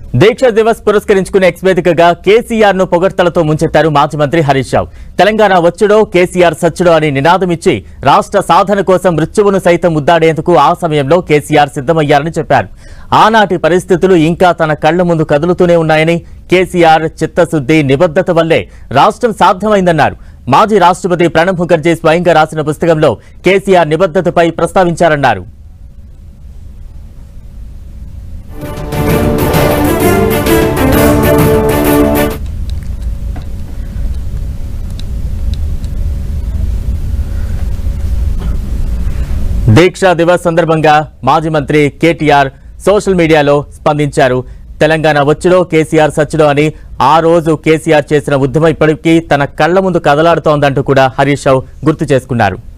దీక్ష Divas పురస్కరించుకునే X వేదికగా కేసీఆర్ ను పొగడ్తలతో ముంచెత్తారు మాజీ మంత్రి హరీష్ రావు తెలంగాణ వచ్చుడో కేసీఆర్ సచ్చుడో అని నినాదమిచ్చి రాష్ట్ర సాధన కోసం మృత్యువును సైతం ముద్దాడేందుకు ఆ సమయంలో కేసీఆర్ సిద్ధమయ్యారని చెప్పారు ఆనాటి పరిస్థితులు ఇంకా తన కళ్ల ముందు కదులుతూనే ఉన్నాయని కేసీఆర్ చిత్తశుద్ధి నిబద్ధత వల్లే రాష్ట్రం సాధ్యమైందన్నారు మాజీ రాష్ట్రపతి ప్రణబ్ ముఖర్జీ స్వయంగా రాసిన పుస్తకంలో కేసీఆర్ నిబద్ధతపై ప్రస్తావించారన్నారు దీక్షా దివస్ సందర్భంగా మాజీ మంత్రి కేటీఆర్ సోషల్ మీడియాలో స్పందించారు తెలంగాణ వచ్చుడో కేసీఆర్ సచ్చుడో అని ఆ రోజు కేసీఆర్ చేసిన ఉద్యమం ఇప్పటికీ తన కళ్ల ముందు కదలాడుతోందంటూ కూడా హరీష్ రావు గుర్తు చేసుకున్నారు